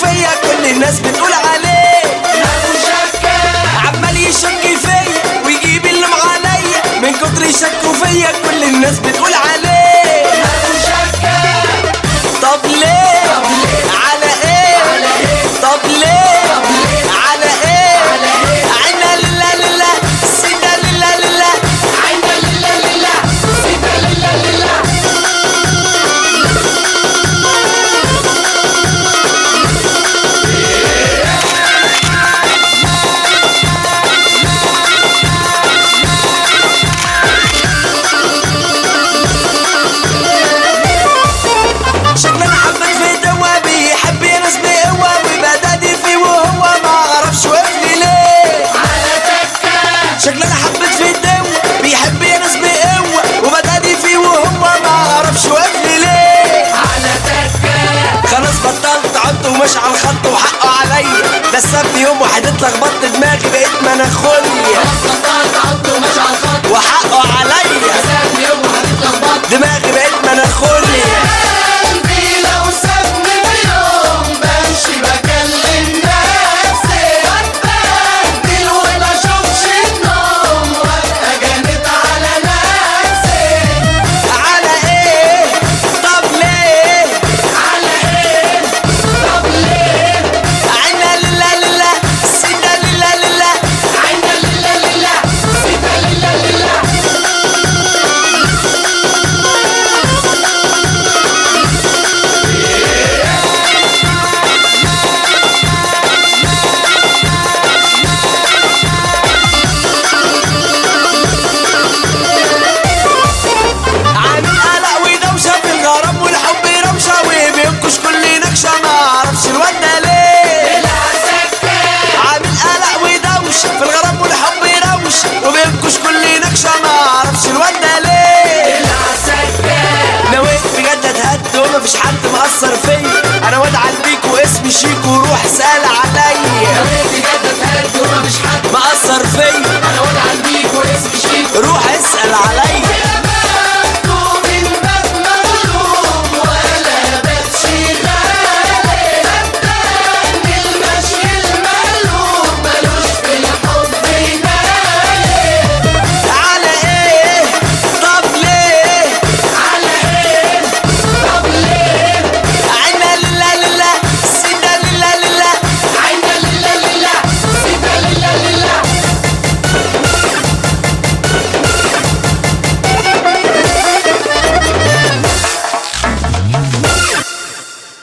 فيا كل الناس بتقول عليه عمال يشك فيا ويجيب اللي معايا من كتر يشكوا فيا كل الناس بتقول عليه طب ليه على ايه طب ليه على ايه عنا لله لله سيدا لله لله شكلنا حبت في دوا بيحب ينس بقوة وبدادي فيه وهو ما عرفش وقفلي ليه شكلنا حبت في الدوا بيحب ينس بقوة وبدادي فيه وهو ما عرفش وقفلي ليه خلاص بطلت عدت وماشي على الخط وحقه عليا ده سابني يوم واحد اتلخبطت دماغي بقيت مناخوليا وحقه عليا دماغي بقيت مناخوليا قلبي لو سابني بيوم بمشي بكلم نفسي بتبدل وما اشوفش النوم وابقى جامد على نفسي على ايه طب ليه على ايه طب ليه عنا لله لله سيدا لله لله عنا لله لله سيبها لله لله عامل قلق ودوشة في الغرام والحب روشة وبينكش كل نكشة ما اعرفش الواد ده ليه عامل قلق ودوشة في الغرام والحب روشة وبينكش كل نكشة ما اعرفش الواد ده ليه نويت بجد اتهد ومفيش حد مأثر فيا انا واد عالبيك واسمي شيك وروح اسأل